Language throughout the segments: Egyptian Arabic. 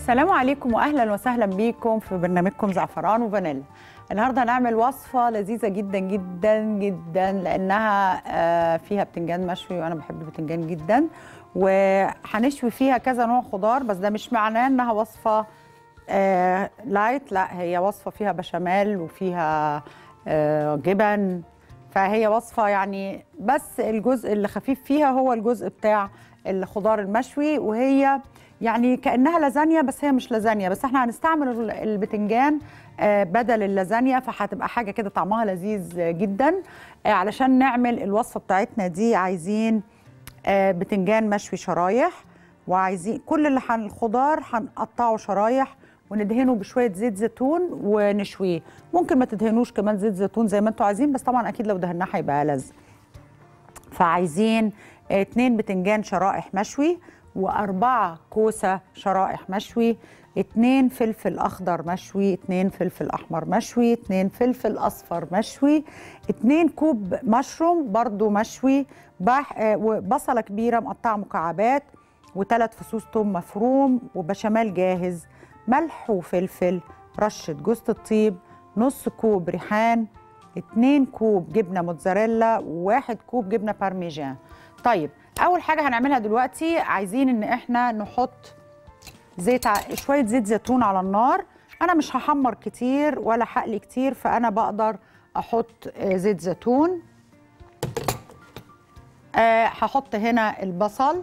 السلام عليكم واهلا وسهلا بيكم في برنامجكم زعفران وفانيلا النهارده هنعمل وصفه لذيذه جدا جدا جدا لانها آه، فيها بتنجان مشوي وانا بحب البتنجان جدا وهنشوي فيها كذا نوع خضار بس ده مش معناه انها وصفه آه، لايت لا هي وصفه فيها بشاميل وفيها آه، جبن فهي وصفه يعني بس الجزء اللي خفيف فيها هو الجزء بتاع الخضار المشوي وهي يعني كانها لازانيا بس هي مش لازانيا بس احنا هنستعمل ال- البتنجان آه، بدل اللازانيا فهتبقى حاجه كده طعمها لذيذ آه، جدا آه، علشان نعمل الوصفه بتاعتنا دي عايزين آه، بتنجان مشوي شرايح وعايزين كل اللي حن الخضار هنقطعه شرايح وندهنه بشويه زيت زيتون ونشويه ممكن ما تدهنوش كمان زيت زيتون زي ما انتوا عايزين بس طبعا اكيد لو دهناه هيبقى لذ فعايزين آه، اتنين بتنجان شرائح مشوي وأربعة كوسة شرائح مشوي اتنين فلفل أخضر مشوي اتنين فلفل أحمر مشوي اتنين فلفل أصفر مشوي اتنين كوب مشروم برضو مشوي بح آه، وبصلة كبيرة مقطعة مكعبات وثلاث فصوص توم مفروم وبشاميل جاهز ملح وفلفل رشة جوز الطيب نص كوب ريحان اتنين كوب جبنه موتزاريلا وواحد كوب جبنه بارميجان طيب اول حاجه هنعملها دلوقتي عايزين ان احنا نحط زيت ع- شويه زيت زيتون على النار انا مش هحمر كتير ولا هقلي كتير فانا بقدر احط آه، زيت زيتون آه، هحط هنا البصل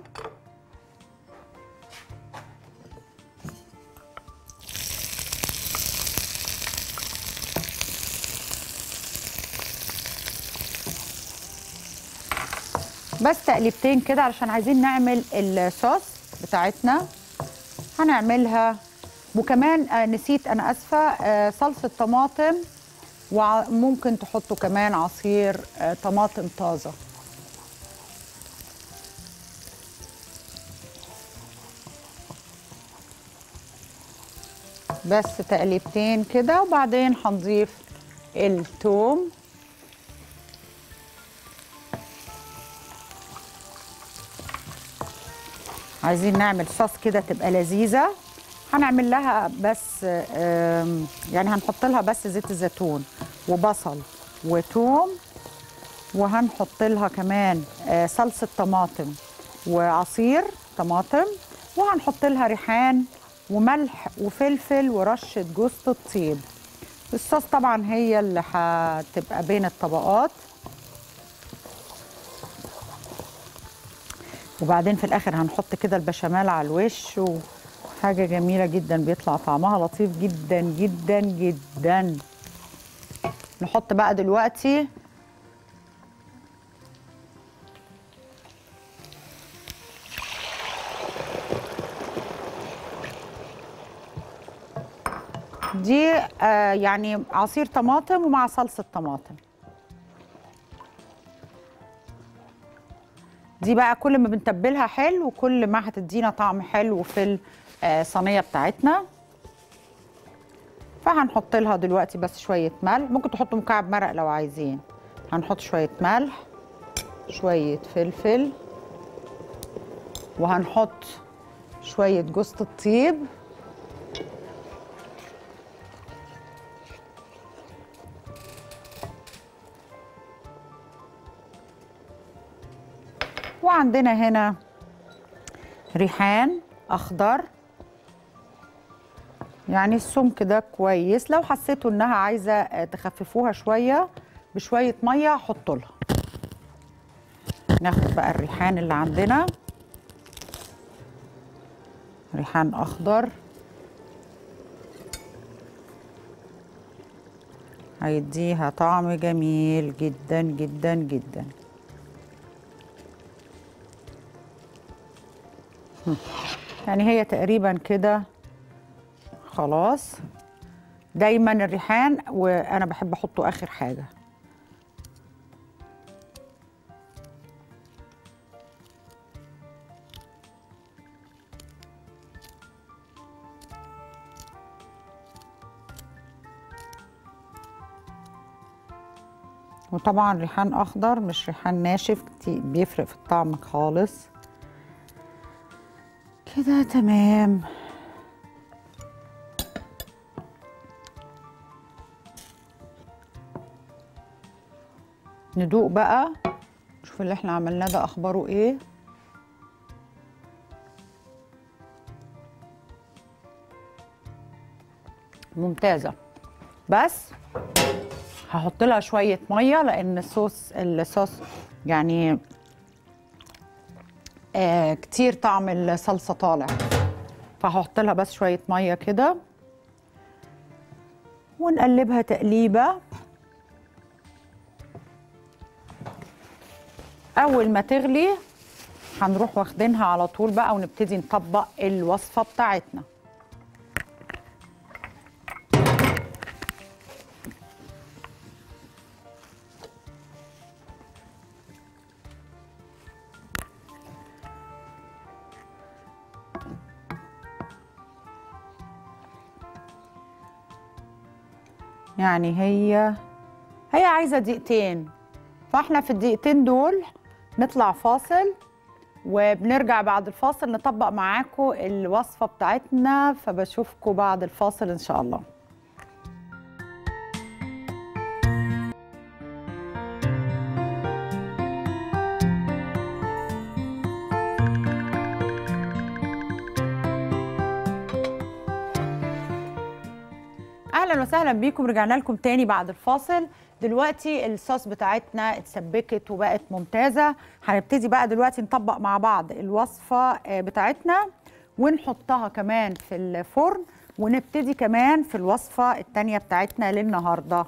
بس تقليبتين كده علشان عايزين نعمل الصوص بتاعتنا هنعملها وكمان آه، نسيت انا اسفه آه، صلصه طماطم وممكن تحطوا كمان عصير آه، طماطم طازه بس تقليبتين كده وبعدين هنضيف الثوم عايزين نعمل صوص كده تبقى لذيذة هنعمل لها بس آم، يعني هنحط لها بس زيت الزيتون وبصل وتوم وهنحط لها كمان آه، صلصة طماطم وعصير طماطم وهنحط لها ريحان وملح وفلفل ورشة جوز الطيب الصوص طبعا هي اللي هتبقى بين الطبقات وبعدين في الاخر هنحط كده البشاميل على الوش وحاجه جميله جدا بيطلع طعمها لطيف جدا جدا جدا نحط بقى دلوقتي دي آه يعني عصير طماطم ومع صلصه طماطم دي بقى كل ما بنتبلها حلو وكل ما هتدينا طعم حلو في الصينيه بتاعتنا فهنحط لها دلوقتي بس شويه ملح ممكن تحطوا مكعب مرق لو عايزين هنحط شويه ملح شويه فلفل وهنحط شويه جوز الطيب وعندنا هنا ريحان اخضر يعني السمك ده كويس لو حسيتوا انها عايزه آه، تخففوها شويه بشويه ميه حطوا لها ناخد بقى الريحان اللي عندنا ريحان اخضر هيديها طعم جميل جدا جدا جدا يعني هي تقريبا كده خلاص دايما الريحان وانا بحب احطه اخر حاجه وطبعا ريحان اخضر مش ريحان ناشف كتير بيفرق في الطعم خالص كده تمام ندوق بقى نشوف اللي احنا عملناه ده اخباره ايه ممتازه بس هحط لها شويه ميه لان الصوص الصوص يعني آه كتير طعم الصلصه طالع فهحط لها بس شويه ميه كده ونقلبها تقليبه اول ما تغلي هنروح واخدينها على طول بقى ونبتدي نطبق الوصفه بتاعتنا يعني هي هي عايزه دقيقتين فاحنا في الدقيقتين دول نطلع فاصل وبنرجع بعد الفاصل نطبق معاكم الوصفه بتاعتنا فبشوفكم بعد الفاصل ان شاء الله اهلا وسهلا بيكم رجعنا لكم تاني بعد الفاصل دلوقتي الصوص بتاعتنا اتسبكت وبقت ممتازه هنبتدي بقى دلوقتي نطبق مع بعض الوصفه آه، بتاعتنا ونحطها كمان في الفرن ونبتدي كمان في الوصفه التانيه بتاعتنا للنهارده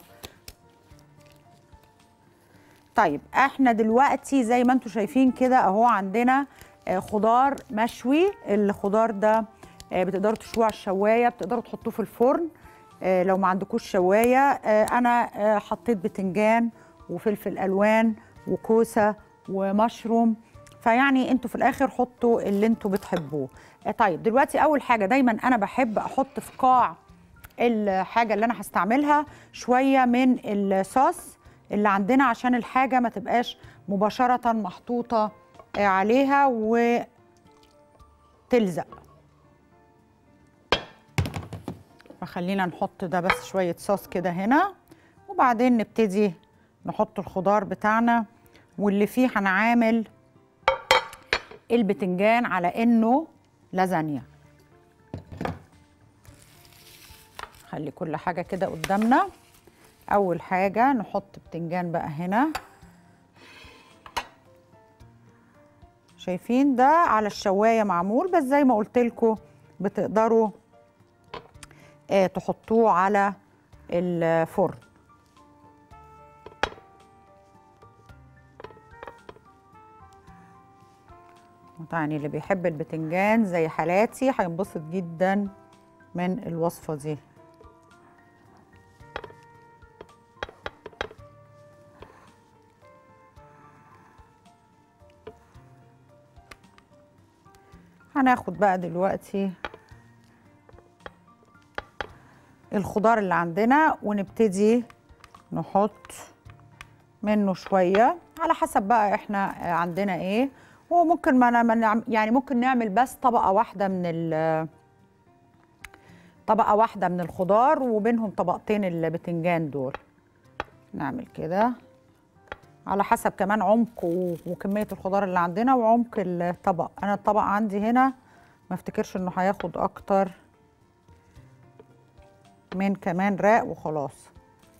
طيب احنا دلوقتي زي ما انتم شايفين كده اهو عندنا آه، خضار مشوي الخضار ده آه، بتقدروا تشووه على الشوايه بتقدروا تحطوه في الفرن آه، لو ما عندكوش شوايه آه، انا آه، حطيت بتنجان وفلفل الوان وكوسه ومشروم فيعني انتوا في الاخر حطوا اللي انتوا بتحبوه آه، طيب دلوقتي اول حاجه دايما انا بحب احط في قاع الحاجه اللي انا هستعملها شويه من الصوص اللي عندنا عشان الحاجه ما تبقاش مباشره محطوطه آه، عليها وتلزق فخلينا نحط ده بس شوية صوص كده هنا وبعدين نبتدي نحط الخضار بتاعنا واللي فيه هنعامل البتنجان على انه لازانيا خلي كل حاجة كده قدامنا أول حاجة نحط بتنجان بقى هنا شايفين ده على الشواية معمول بس زي ما قلت لكم بتقدروا آه، تحطوه على الفرن يعني اللي بيحب البتنجان زي حالاتي هينبسط جدا من الوصفة دي هناخد بقى دلوقتي الخضار اللي عندنا ونبتدي نحط منه شويه على حسب بقى احنا عندنا ايه وممكن ما ما نعم- يعني ممكن نعمل بس طبقه واحده من ال طبقه واحده من الخضار وبينهم طبقتين البتنجان دول نعمل كده على حسب كمان عمق و- وكميه الخضار اللي عندنا وعمق الطبق انا الطبق عندي هنا ما افتكرش انه هياخد اكتر من كمان راق وخلاص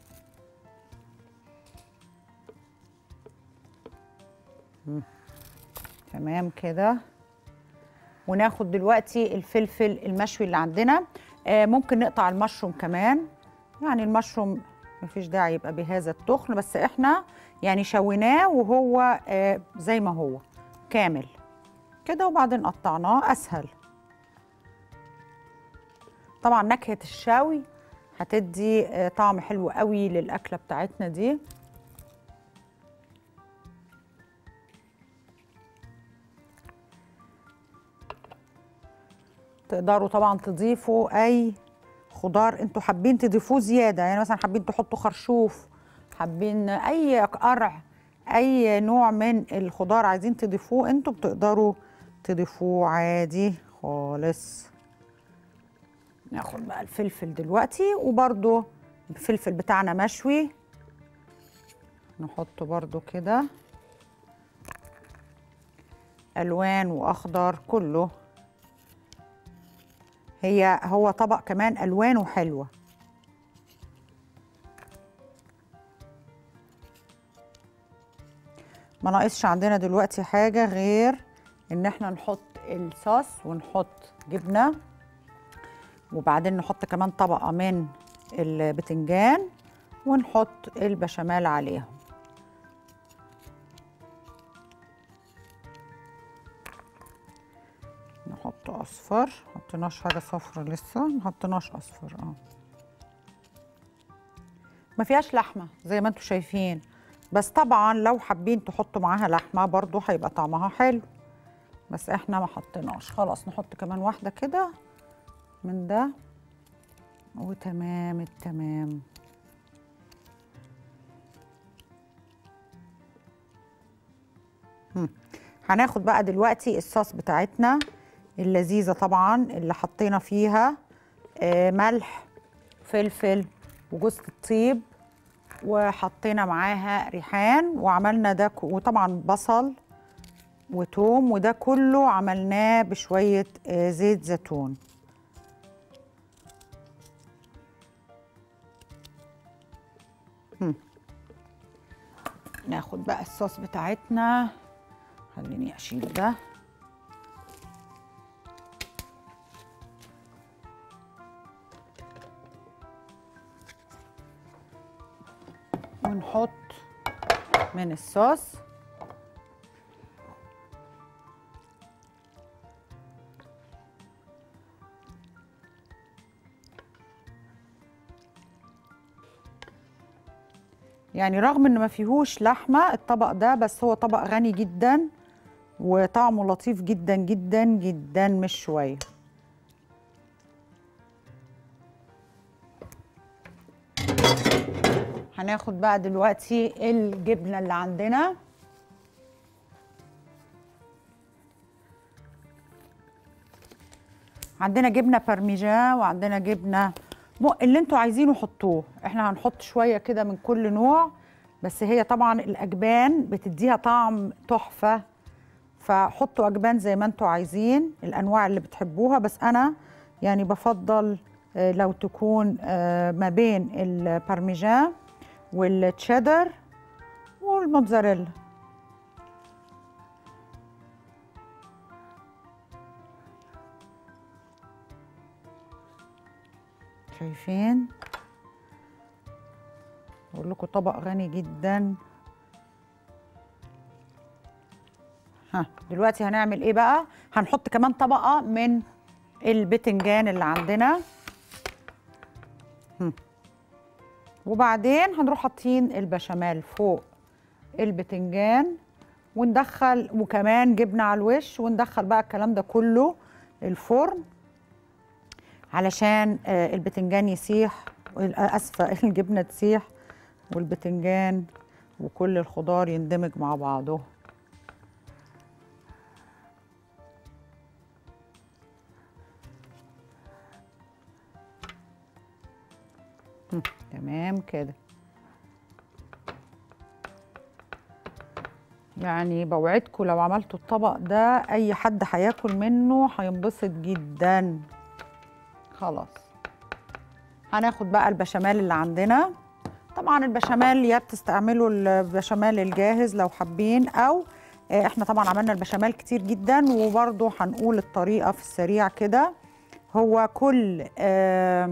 مم. تمام كده وناخد دلوقتي الفلفل المشوي اللي عندنا آه ممكن نقطع المشروم كمان يعني المشروم مفيش داعي يبقى بهذا التخن بس احنا يعني شويناه وهو آه زي ما هو كامل كده وبعدين قطعناه اسهل طبعا نكهه الشاوي هتدي آه، طعم حلو قوي للاكله بتاعتنا دي تقدروا طبعا تضيفوا اي خضار انتوا حابين تضيفوه زياده يعني مثلا حابين تحطوا خرشوف حابين اي قرع اي نوع من الخضار عايزين تضيفوه انتوا بتقدروا تضيفوه عادي خالص ناخد بقى الفلفل دلوقتي وبرده الفلفل بتاعنا مشوي نحط برضو كده الوان واخضر كله هي هو طبق كمان الوانه حلوه ما ناقصش عندنا دلوقتي حاجه غير ان احنا نحط الصوص ونحط جبنه وبعدين نحط كمان طبقه من البتنجان ونحط البشاميل عليهم نحط اصفر حطيناش حاجه صفرا لسه ما حطيناش اصفر اه ما فيهاش لحمه زي ما انتم شايفين بس طبعا لو حابين تحطوا معاها لحمه برضو هيبقى طعمها حلو بس احنا ما حطيناش خلاص نحط كمان واحده كده من ده وتمام التمام هم. هناخد بقى دلوقتي الصوص بتاعتنا اللذيذه طبعا اللي حطينا فيها آه، ملح فلفل وجوز الطيب وحطينا معاها ريحان وعملنا ده ك- وطبعا بصل وتوم وده كله عملناه بشويه آه، زيت زيتون هم. ناخد بقى الصوص بتاعتنا خليني اشيل ده ونحط من الصوص يعني رغم ان ما فيهوش لحمه الطبق ده بس هو طبق غني جدا وطعمه لطيف جدا جدا جدا مش شويه هناخد بقى دلوقتي الجبنه اللي عندنا عندنا جبنه بارميجان وعندنا جبنه م... اللي انتوا عايزينه حطوه احنا هنحط شويه كده من كل نوع بس هي طبعا الاجبان بتديها طعم تحفه فحطوا اجبان زي ما انتوا عايزين الانواع اللي بتحبوها بس انا يعني بفضل آه، لو تكون آه، ما بين البارميجان والتشيدر والموتزاريلا شايفين بقول لكم طبق غني جدا ها دلوقتي هنعمل ايه بقى هنحط كمان طبقه من البتنجان اللي عندنا هم. وبعدين هنروح حاطين البشاميل فوق البتنجان وندخل وكمان جبنه على الوش وندخل بقى الكلام ده كله الفرن علشان آه، البتنجان يسيح آه، اسفه الجبنه تسيح والبتنجان وكل الخضار يندمج مع بعضه هم، تمام كده يعني بوعدكم لو عملتوا الطبق ده اي حد هياكل منه هينبسط جدا خلاص هناخد بقى البشاميل اللي عندنا طبعا البشاميل يا بتستعملوا البشاميل الجاهز لو حابين او آه، احنا طبعا عملنا البشاميل كتير جدا وبرضو هنقول الطريقه في السريع كده هو كل آه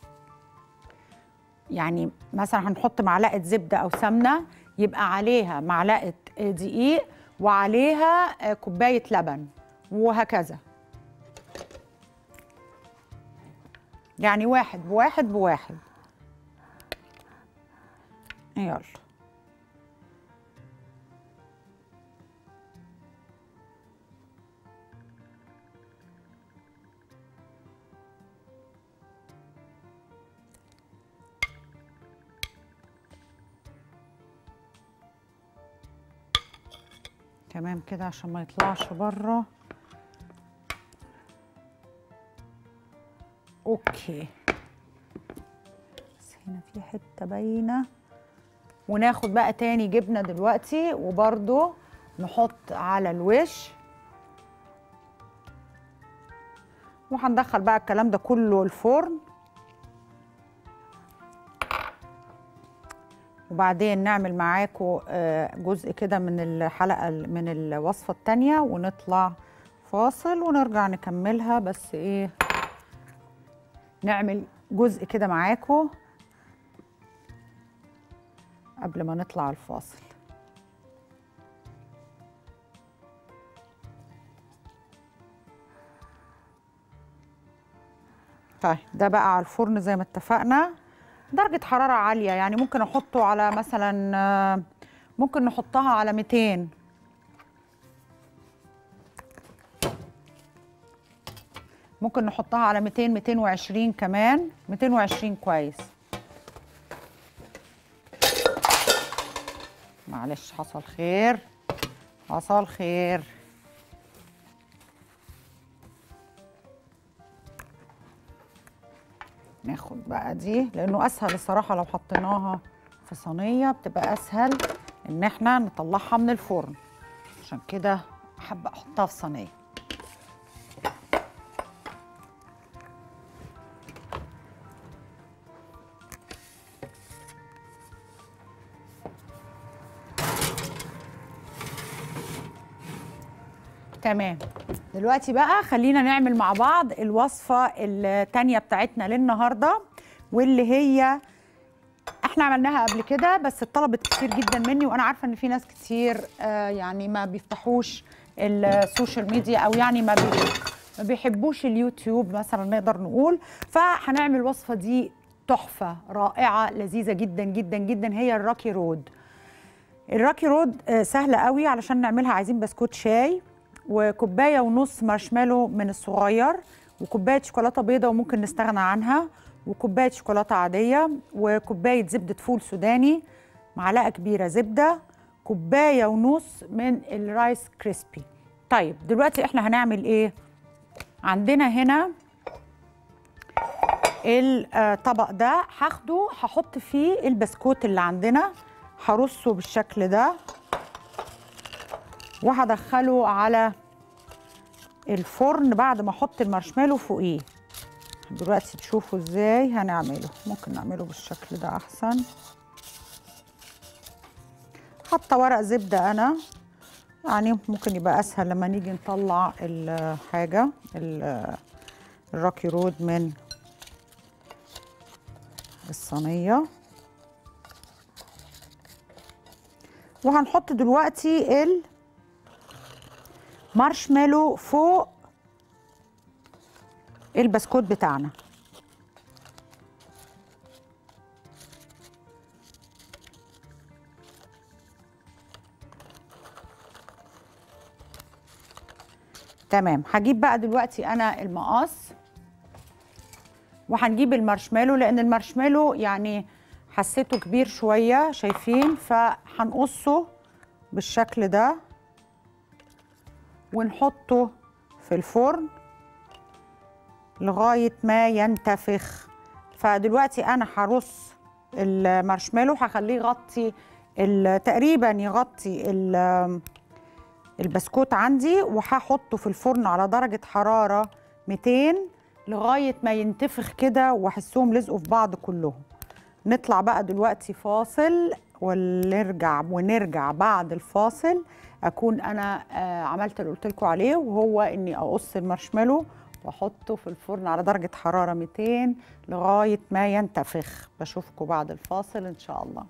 يعني مثلا هنحط معلقه زبده او سمنه يبقى عليها معلقه آه، دقيق وعليها آه، كوبايه لبن وهكذا يعني واحد بواحد بواحد يلا تمام كده عشان ما يطلعش بره اوكي بس هنا في حته باينه وناخد بقى تاني جبنه دلوقتي وبرده نحط على الوش وهندخل بقى الكلام ده كله الفرن وبعدين نعمل معاكم آه، جزء كده من الحلقه من الوصفه التانيه ونطلع فاصل ونرجع نكملها بس ايه نعمل جزء كده معاكم قبل ما نطلع الفاصل طيب ده بقى على الفرن زي ما اتفقنا درجة حرارة عالية يعني ممكن احطه على مثلا آه، ممكن نحطها على 200 ممكن نحطها على 200 220 كمان 220 كويس معلش حصل خير حصل خير ناخد بقى دي لانه اسهل الصراحه لو حطيناها في صينيه بتبقى اسهل ان احنا نطلعها من الفرن عشان كده حابه احطها في صينيه تمام دلوقتي بقى خلينا نعمل مع بعض الوصفة التانية بتاعتنا للنهاردة واللي هي احنا عملناها قبل كده بس اتطلبت كتير جدا مني وانا عارفة ان في ناس كتير آه يعني ما بيفتحوش السوشيال ميديا او يعني ما بي ما بيحبوش اليوتيوب مثلا نقدر نقول فهنعمل الوصفة دي تحفة رائعة لذيذة جدا جدا جدا هي الراكي رود الراكي رود آه، سهلة قوي علشان نعملها عايزين بسكوت شاي وكوبايه ونص مارشميلو من الصغير وكوبايه شوكولاته بيضاء وممكن نستغنى عنها وكوبايه شوكولاته عاديه وكوبايه زبده فول سوداني معلقه كبيره زبده كوبايه ونص من الرايس كريسبي طيب دلوقتي احنا هنعمل ايه عندنا هنا الطبق ده هاخده هحط فيه البسكوت اللي عندنا هرصه بالشكل ده وهدخله على الفرن بعد ما احط المارشميلو فوقيه دلوقتي تشوفوا ازاي هنعمله ممكن نعمله بالشكل ده احسن حاطه ورق زبده انا يعني ممكن يبقى اسهل لما نيجي نطلع الحاجه ال- الراكي رود من الصينيه وهنحط دلوقتي ال مارشميلو فوق البسكوت بتاعنا تمام هجيب بقى دلوقتي انا المقص وهنجيب المارشميلو لان المارشميلو يعني حسيته كبير شويه شايفين فهنقصه بالشكل ده ونحطه في الفرن لغايه ما ينتفخ فدلوقتي انا هرص المارشميلو هخليه يغطي ال- تقريبا يغطي ال- البسكوت عندي وهحطه في الفرن على درجه حراره 200 لغايه ما ينتفخ كده واحسهم لزقوا في بعض كلهم نطلع بقى دلوقتي فاصل ونرجع ونرجع بعد الفاصل اكون انا آه، عملت اللي قلت لكم عليه وهو اني اقص المارشميلو واحطه في الفرن على درجه حراره 200 لغايه ما ينتفخ بشوفكم بعد الفاصل ان شاء الله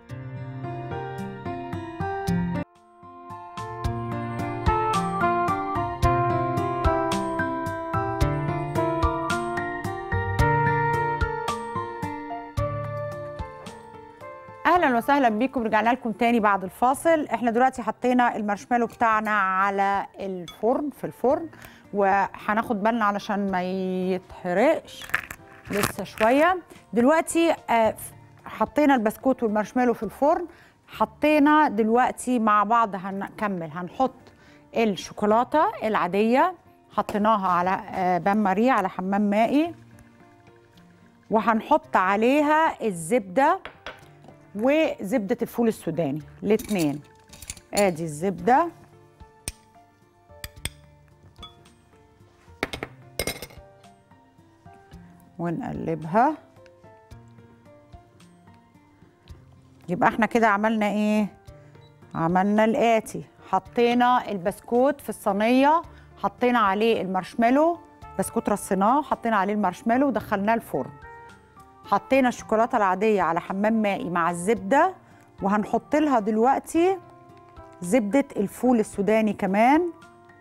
اهلا وسهلا بيكم رجعنا لكم تاني بعد الفاصل احنا دلوقتي حطينا المارشميلو بتاعنا على الفرن في الفرن وهناخد بالنا علشان ما يتحرقش لسه شويه دلوقتي آه، حطينا البسكوت والمارشميلو في الفرن حطينا دلوقتي مع بعض هنكمل هنحط الشوكولاته العاديه حطيناها على آه، بان ماريه على حمام مائي وهنحط عليها الزبده وزبده الفول السوداني الاثنين ادي الزبده ونقلبها يبقى احنا كده عملنا ايه عملنا الاتي حطينا البسكوت في الصينيه حطينا عليه المارشميلو بسكوت رصيناه حطينا عليه المارشميلو ودخلناه الفرن حطينا الشوكولاته العاديه على حمام مائي مع الزبده وهنحط لها دلوقتي زبده الفول السوداني كمان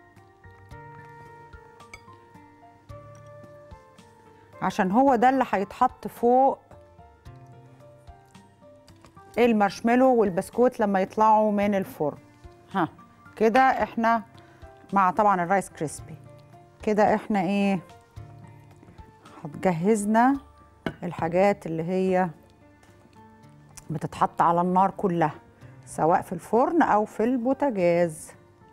عشان هو ده اللي هيتحط فوق المارشميلو والبسكوت لما يطلعوا من الفرن ها كده احنا مع طبعا الرايس كريسبي كده احنا ايه هتجهزنا الحاجات اللي هي بتتحط على النار كلها سواء في الفرن او في البوتاجاز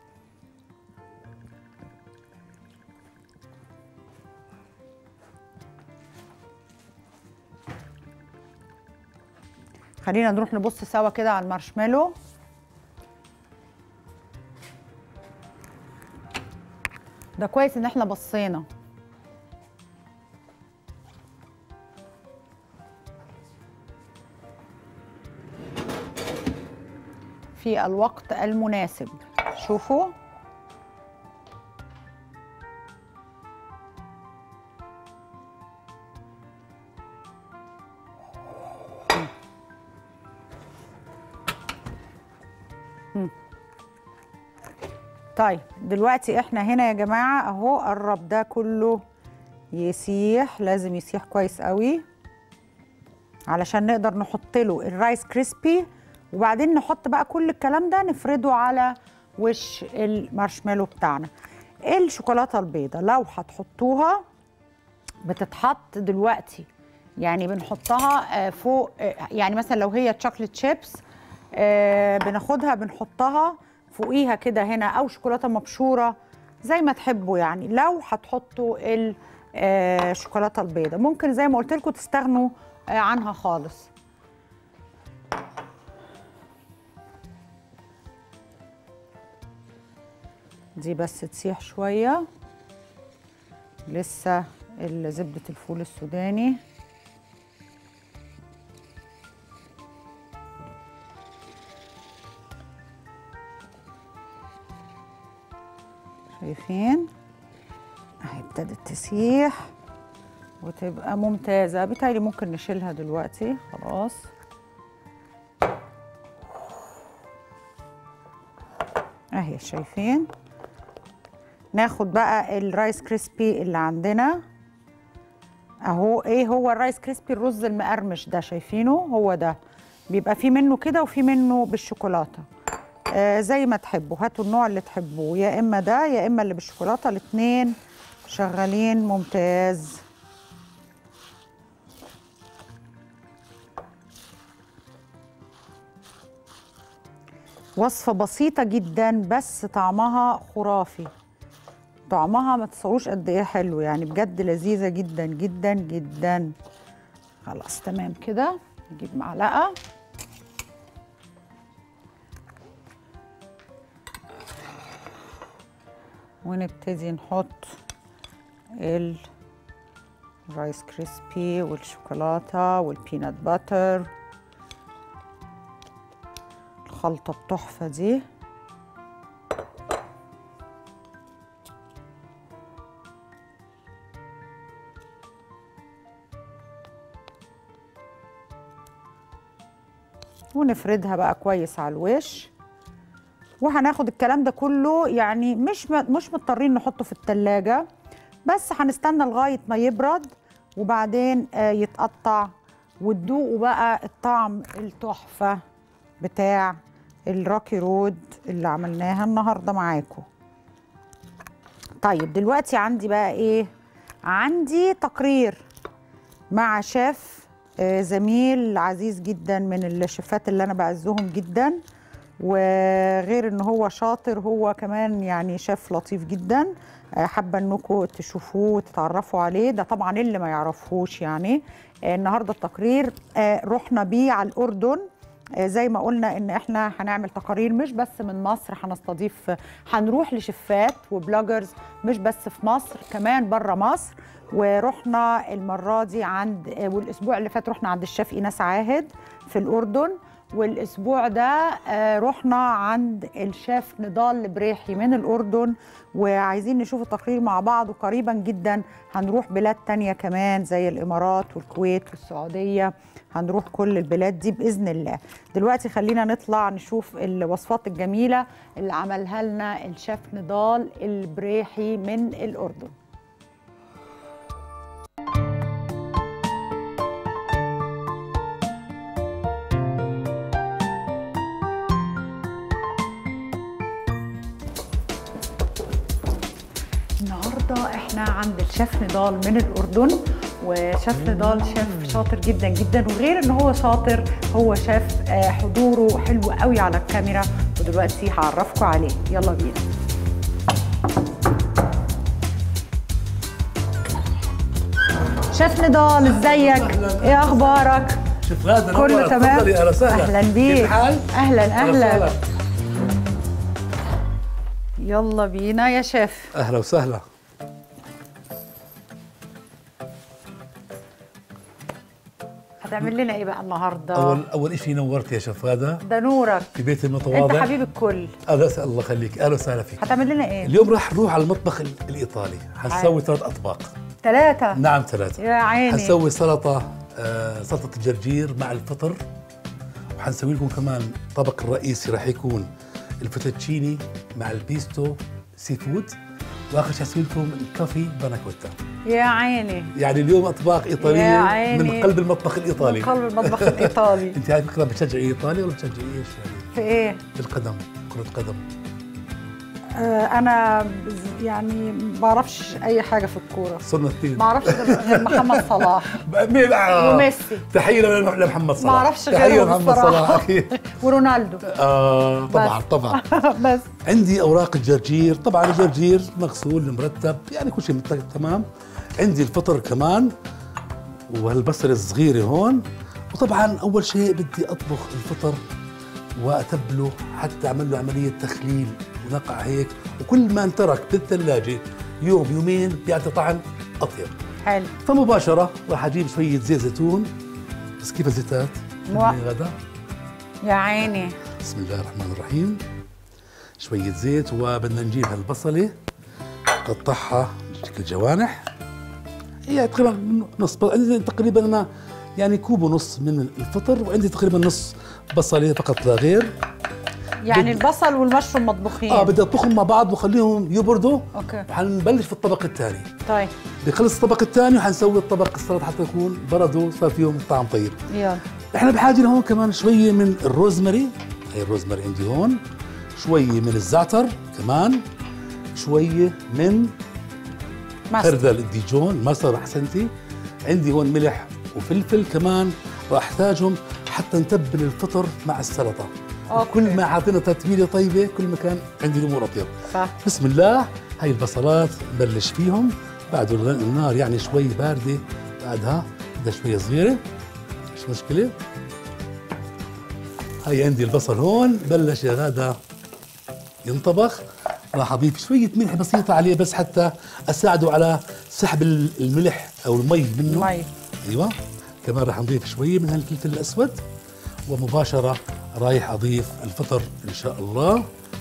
خلينا نروح نبص سوا كده على المارشميلو ده كويس ان احنا بصينا في الوقت المناسب شوفوا طيب دلوقتي احنا هنا يا جماعه اهو قرب ده كله يسيح لازم يسيح كويس قوي علشان نقدر نحط له الرايس كريسبي وبعدين نحط بقى كل الكلام ده نفرده على وش المارشميلو بتاعنا الشوكولاته البيضاء لو هتحطوها بتتحط دلوقتي يعني بنحطها فوق يعني مثلا لو هي تشوكلت شيبس بناخدها بنحطها فوقيها كده هنا او شوكولاته مبشوره زي ما تحبوا يعني لو هتحطوا الشوكولاته البيضاء ممكن زي ما قلت لكم تستغنوا عنها خالص دي بس تسيح شويه لسه زبده الفول السوداني شايفين اهي ابتدت تسيح وتبقى ممتازه بالتالي ممكن نشيلها دلوقتي خلاص اهي شايفين ناخد بقى الرايس كريسبي اللي عندنا اهو ايه هو الرايس كريسبي الرز المقرمش ده شايفينه هو ده بيبقى فيه منه كده وفيه منه بالشوكولاته آه زي ما تحبوا هاتوا النوع اللي تحبوه يا اما ده يا اما اللي بالشوكولاته الاثنين شغالين ممتاز وصفه بسيطه جدا بس طعمها خرافي طعمها ما تصوروش قد ايه حلو يعني بجد لذيذه جدا جدا جدا خلاص تمام كده نجيب معلقه ونبتدي نحط الرايس كريسبي والشوكولاته والبينات باتر الخلطه التحفه دي ونفردها بقى كويس على الوش وهناخد الكلام ده كله يعني مش مش مضطرين نحطه في التلاجة بس هنستنى لغاية ما يبرد وبعدين يتقطع وتدوقوا بقى الطعم التحفة بتاع الراكي رود اللي عملناها النهارده معاكم طيب دلوقتي عندي بقى ايه عندي تقرير مع شيف زميل عزيز جدا من الشيفات اللي انا بعزهم جدا وغير ان هو شاطر هو كمان يعني شيف لطيف جدا حابه انكم تشوفوه وتتعرفوا عليه ده طبعا اللي ما يعرفوش يعني النهارده التقرير رحنا بيه على الاردن آه، زي ما قلنا ان احنا هنعمل تقارير مش بس من مصر هنستضيف هنروح لشفات وبلوجرز مش بس في مصر كمان بره مصر ورحنا المره دي عند آه، والاسبوع اللي فات رحنا عند الشيف ايناس عاهد في الاردن والاسبوع ده آه، رحنا عند الشيف نضال البريحي من الاردن وعايزين نشوف التقرير مع بعض وقريبا جدا هنروح بلاد تانية كمان زي الامارات والكويت والسعوديه هنروح كل البلاد دي باذن الله دلوقتي خلينا نطلع نشوف الوصفات الجميله اللي عملها لنا الشيف نضال البريحي من الاردن النهارده احنا عند الشيف نضال من الاردن وشيف نضال شيف شاطر جدا جدا وغير ان هو شاطر هو شيف آه، حضوره حلو قوي على الكاميرا ودلوقتي هعرفكم عليه يلا بينا شيف نضال ازيك ايه اخبارك شوف غاده كله نورت. تمام تفضلي اهلا وسهلا اهلا كيف بيك الحال؟ اهلا اهلا وسهلا. يلا بينا يا شيف اهلا وسهلا هتعمل لنا ايه بقى النهارده اول اول شيء نورت يا شيف غاده ده نورك في بيت انت المتواضع حبيب الكل اهلا وسهلا الله يخليك اهلا وسهلا فيك هتعمل لنا ايه اليوم راح نروح على المطبخ ال- الايطالي حنسوي ثلاث اطباق ثلاثة نعم ثلاثه يا عيني حنسوي سلطه آه سلطه الجرجير مع الفطر وحنسوي لكم كمان الطبق الرئيسي راح يكون الفوتوتشيني مع البيستو سي فود واخر شيء حسوي لكم الكافي باناكوتا يا عيني يعني اليوم اطباق ايطاليه يا عيني. من قلب المطبخ الايطالي من قلب المطبخ الايطالي انت على فكره بتشجعي ايطاليا ولا بتشجعي ايش يعني؟ في ايه بالقدم كرة قدم آه انا بز- يعني ما بعرفش اي حاجه في الكوره صرنا اثنين ما اعرفش غير غير محمد صلاح مين آه. وميسي. تحيه لم- لمحمد صلاح ما اعرفش تحيه غيرهم لمحمد صلاح الصراحه اكيد ورونالدو آه طبعا بس. طبعا بس عندي اوراق الجرجير طبعا الجرجير مغسول مرتب يعني كل شيء مت- تمام عندي الفطر كمان وهالبصل الصغيره هون وطبعا اول شيء بدي اطبخ الفطر واتبله حتى اعمل له عمليه تخليل ونقع هيك وكل ما انترك بالثلاجه يوم يومين بيعطي طعم اطيب حلو فمباشره راح اجيب شويه زيت زيتون بس كيف الزيتات؟ مو- غدا يا عيني بسم الله الرحمن الرحيم شوية زيت وبدنا نجيب هالبصلة نقطعها بشكل جوانح هي تقريبا نص عندي تقريبا أنا يعني كوب ونص من الفطر وعندي تقريبا نص بصلة فقط لا غير يعني بد- البصل والمشروم مطبوخين اه بدي اطبخهم مع بعض وخليهم يبردوا اوكي وحنبلش في الطبق الثاني طيب بخلص الطبق الثاني وحنسوي الطبق السلطة حتى يكون بردوا صار فيهم طعم طيب يلا احنا بحاجه لهون كمان شويه من الروزماري هي الروزماري عندي هون شويه من الزعتر كمان شويه من ماستر خردل الديجون مصر احسنتي عندي هون ملح وفلفل كمان راح احتاجهم حتى نتبل الفطر مع السلطه أوكي. كل ما اعطينا تتبيله طيبه كل ما كان عندي الامور اطيب صح بسم الله هاي البصلات نبلش فيهم بعد النار يعني شوي بارده بعدها بدها شويه صغيره مش مشكله هاي عندي البصل هون بلش يا غاده ينطبخ راح اضيف شويه ملح بسيطه عليه بس حتى اساعده على سحب الملح او المي منه مي ايوه كمان راح نضيف شويه من هالفلفل الاسود ومباشره رايح اضيف الفطر ان شاء الله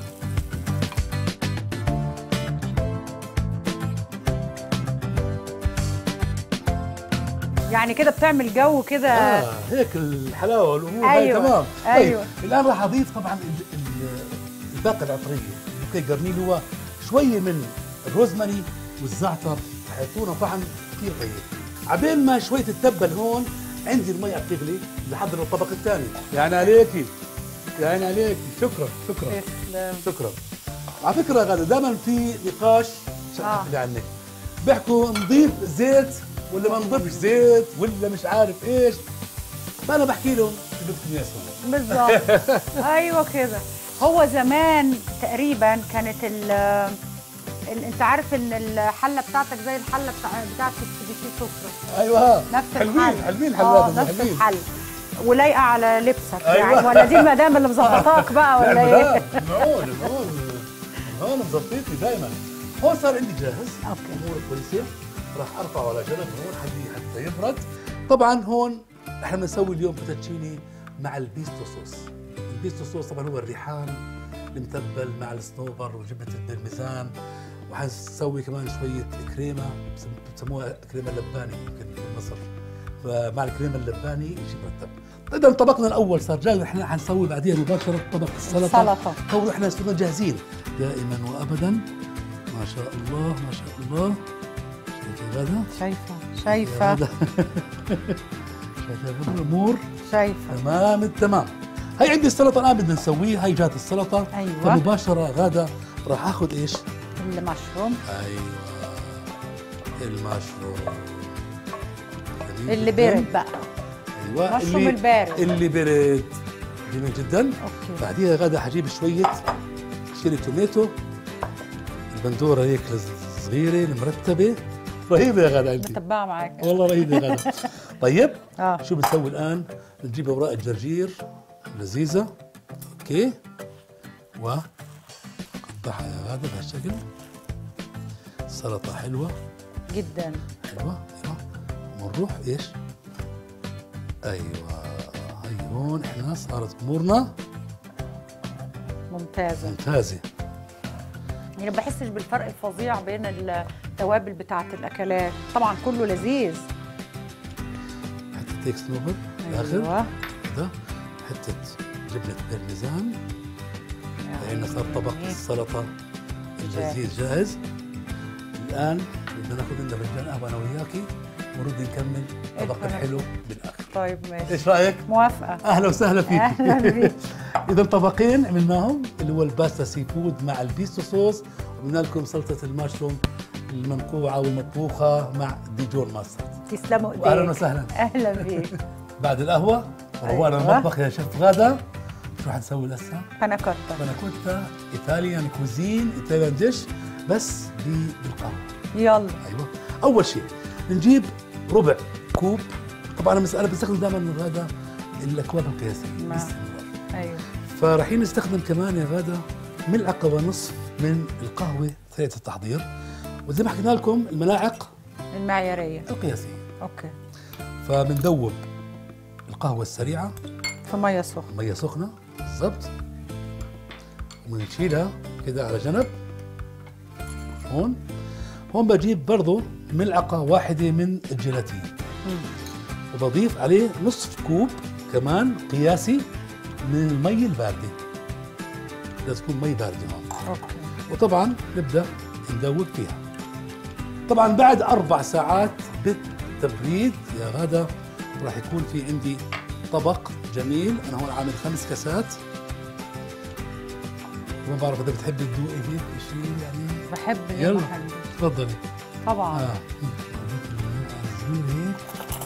يعني كده بتعمل جو كده آه هيك الحلاوه والامور هاي أيوة، تمام أيوة. طيب الان راح اضيف طبعا ال- ال- الباقه العطريه البوكيه جرنيل هو شويه من الروزماري والزعتر رح يعطونا طعم كثير طيب عبين ما شويه تتبل هون عندي المي عم تغلي لحضر الطبق الثاني يعني عليكي يعني عليكي شكرا شكرا تسلم شكرا على فكره غاده دائما في نقاش آه. آه. عنك بيحكوا نضيف زيت ولا ما نضيفش زيت ولا مش عارف ايش فانا بحكي لهم شو بدكم اياه اسوي بالظبط ايوه كده هو زمان تقريبا كانت ال ال- انت عارف ان الحله بتاعتك زي الحله بتاع بتاعت السي بي سي سفره ايوه نفس حلوين الحل حلوين اه حلوات نفس حلوين الحل ولايقه على لبسك أيوة. يعني ولا دي المدام اللي مظبطاك بقى ولا ايه لا هون هون هون مظبطيتي دائما هون صار عندي جاهز أوكي. امور كويسه راح ارفعه على جنب هون حتى حتى يبرد طبعا هون احنا بنسوي اليوم فوتوتشيني مع البيستو صوص البيستو صوص طبعا هو الريحان المتبل مع الصنوبر وجبنه البرميزان وحنسوي كمان شويه كريمه بسم- بسموها كريمه لباني يمكن بمصر فمع الكريمه اللباني يجي مرتب اذا طبقنا الاول صار جاهز احنا حنسوي بعديها مباشره طبق السلطه السلطة. هو احنا صرنا جاهزين دائما وابدا ما شاء الله ما شاء الله شايفه هذا شايفه شايفه هذا شايفه هذا الامور شايفه تمام التمام هي عندي السلطه الان بدنا نسويها هي جات السلطه أيوة. فمباشره غاده راح اخذ ايش؟ المشروم ايوه المشروم جميل اللي جداً. برد بقى ايوه مشروم البارد. اللي برد جميل جدا اوكي بعديها غاده حجيب شويه شيري توميتو البندوره هيك صغيره المرتبه رهيبه يا غاده انت متبعه معاك والله رهيبه يا غاده طيب اه شو بنسوي الان نجيب اوراق الجرجير لذيذه اوكي و نقطعها يا غاده بهالشكل سلطه حلوه جدا ايوه ايوه ونروح ايش؟ ايوه هي هون احنا صارت امورنا ممتازه ممتازه يعني ما بحسش بالفرق الفظيع بين التوابل بتاعه الاكلات طبعا كله لذيذ حته هيك سنوبر الاخر ايوه كده حته جبنه بارميزان يعني لان صار طبق جميل. السلطه اللذيذ جاهز الان بدنا ناخذ لنا فنجان قهوه انا وياكي ونرد نكمل طبق إلكم الحلو بالاخر طيب ماشي ايش رايك؟ موافقه اهلا وسهلا فيك أهلاً بيك. اذا طبقين عملناهم اللي هو الباستا سي فود مع البيستو صوص وقلنا لكم سلطه المشروم المنقوعه والمطبوخه مع ديجون ماسترد تسلموا ايديك واهلا وسهلا اهلا بيك بعد القهوه روقنا أيوة. المطبخ يا شيف غاده شو حنسوي هسه؟ باناكوتا باناكوتا ايطاليان كوزين ايطاليان ديش بس ب- بالقهوه يلا ايوه اول شيء نجيب ربع كوب طبعا انا انا بستخدم دائما غاده الاكواب القياسيه نعم. باستمرار ايوه فراحين نستخدم كمان يا غاده ملعقه ونصف من القهوه طريقه التحضير وزي ما حكينا لكم الملاعق المعياريه القياسيه اوكي فبندوب القهوه السريعه في ميه سخنه ميه سخنه بالضبط وبنشيلها كده على جنب هون هون بجيب برضو ملعقة واحدة من الجيلاتين وبضيف عليه نصف كوب كمان قياسي من المي الباردة لازم تكون مي باردة هون اوكي وطبعا نبدأ ندوب فيها طبعا بعد أربع ساعات بالتبريد يا غادة راح يكون في عندي طبق جميل أنا هون عامل خمس كاسات ما بعرف إذا بتحبي تذوقي هيك شيء يعني بحب يلا. المحل. تفضلي طبعا آه. عزيز هيك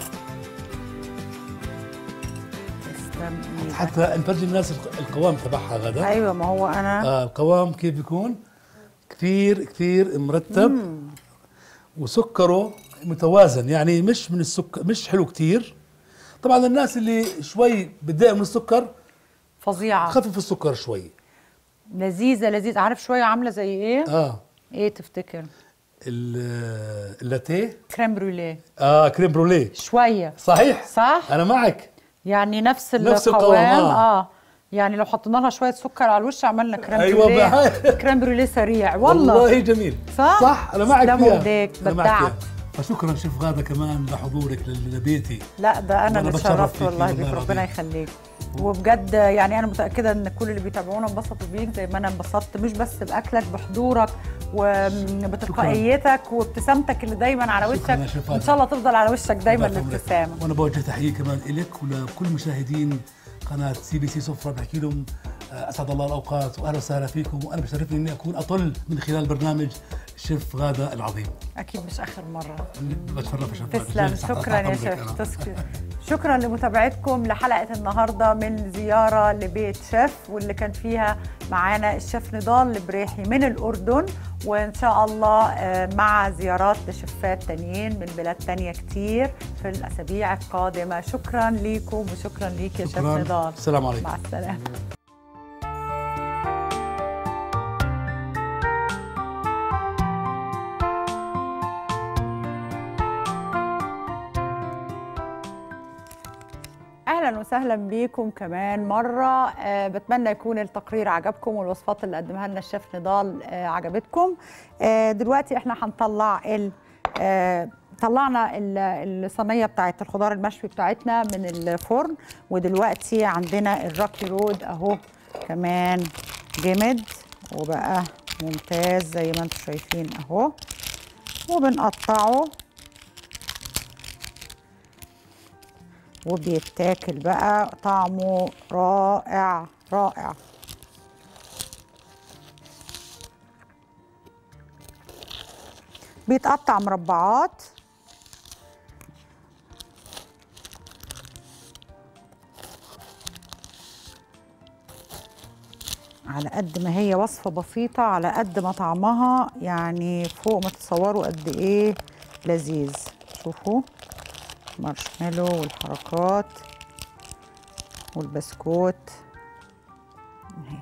تسلم ايدك حتى نفرجي الناس الق- القوام تبعها غدا ايوه ما هو انا آه القوام كيف بيكون كثير كثير مرتب وسكره متوازن يعني مش من السكر مش حلو كثير طبعا الناس اللي شوي بتضايق من السكر فظيعه خفف السكر شوي لذيذه لذيذه عارف شويه عامله زي ايه اه ايه تفتكر ال- اللاتيه كريم بروليه اه كريم بروليه شويه صحيح صح انا معك يعني نفس نفس القوام القوام، آه. اه يعني لو حطينا لها شويه سكر على الوش عملنا كريم أيوة بروليه بقى. كريم بروليه سريع والله, والله جميل صح؟ صح انا معك تسلموا فيها ايديك، أنا معك بدعك. فيها. فشكرا شيف غاده كمان لحضورك لل- لبيتي لا ده انا وأنا اللي بتشرف اتشرفت فيكي والله والله بيك ربنا العظيم. يخليك وبجد يعني انا متاكده ان كل اللي بيتابعونا انبسطوا بيك زي ما انا انبسطت مش بس باكلك بحضورك وبتلقائيتك وابتسامتك اللي دايما على شكراً يا وشك شيف ان شاء الله تفضل على وشك دايما الله يخليك. الابتسامه وانا بوجه تحيه كمان لك ولكل مشاهدين قناه سي بي سي سفره بحكي لهم آه، اسعد الله الاوقات واهلا وسهلا فيكم وانا بشرفني اني اكون اطل من خلال برنامج شيف غاده العظيم اكيد مش اخر مره بتشرف يا شيف تسلم تحت- شكرا تحت يا أمرك شيف أنا. تسكر. شكرا لمتابعتكم لحلقه النهارده من زياره لبيت شيف واللي كان فيها معانا الشيف نضال البريحي من الاردن وان شاء الله آه، مع زيارات لشفات تانيين من بلاد تانية كتير في الاسابيع القادمه شكرا ليكم وشكرا ليك يا شيف شكراً. نضال السلام عليكم مع السلامه اهلا وسهلا بيكم كمان مره أه بتمنى يكون التقرير عجبكم والوصفات اللي قدمها لنا الشيف نضال أه عجبتكم أه دلوقتي احنا هنطلع ال أه طلعنا ال- الصينيه بتاعت الخضار المشوي بتاعتنا من الفرن ودلوقتي عندنا الراكي رود اهو كمان جمد وبقى ممتاز زي ما انتم شايفين اهو وبنقطعه وبيتاكل بقى طعمه رائع رائع بيتقطع مربعات على قد ما هي وصفة بسيطة على قد ما طعمها يعني فوق ما تتصوروا قد ايه لذيذ شوفوا مارشميلو والحركات والبسكوت اهي.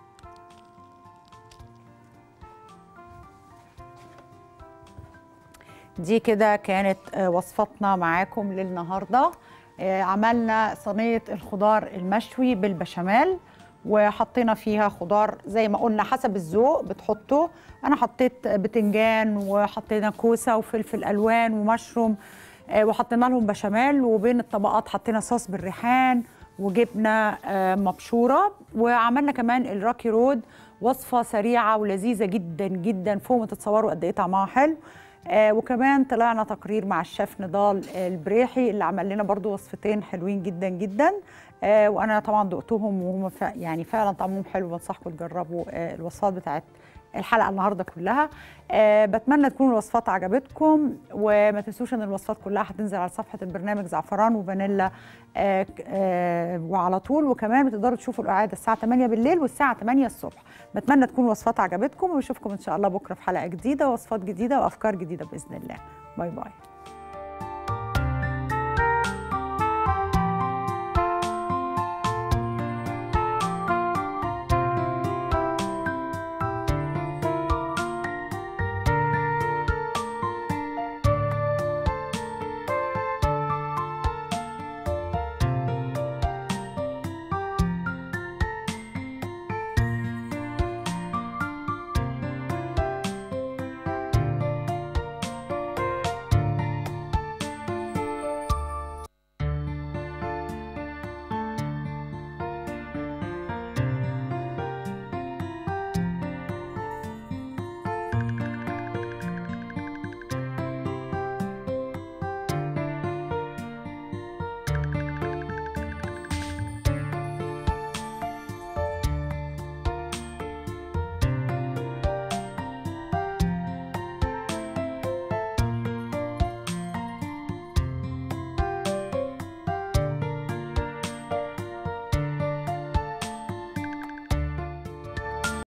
دي كده كانت آه، وصفتنا معاكم للنهارده آه، عملنا صينيه الخضار المشوي بالبشاميل وحطينا فيها خضار زي ما قلنا حسب الذوق بتحطه انا حطيت بتنجان وحطينا كوسه وفلفل الوان ومشروم آه، وحطينا لهم بشاميل وبين الطبقات حطينا صوص بالريحان وجبنه آه، مبشوره وعملنا كمان الراكي رود وصفه سريعه ولذيذه جدا جدا فوق ما تتصوروا قد ايه طعمها حلو آه وكمان طلعنا تقرير مع الشيف نضال البريحي اللي عمل لنا برضو وصفتين حلوين جدا جدا آه وانا طبعا دقتهم وهم فا يعني فعلا طعمهم حلو بنصحكم تجربوا آه الوصفات بتاعت الحلقه النهارده كلها آه بتمنى تكون الوصفات عجبتكم وما تنسوش ان الوصفات كلها هتنزل على صفحه البرنامج زعفران وفانيلا آه آه وعلى طول وكمان بتقدروا تشوفوا الاعاده الساعه 8 بالليل والساعه 8 الصبح بتمنى تكون الوصفات عجبتكم ونشوفكم ان شاء الله بكره في حلقه جديده ووصفات جديده وافكار جديده باذن الله باي باي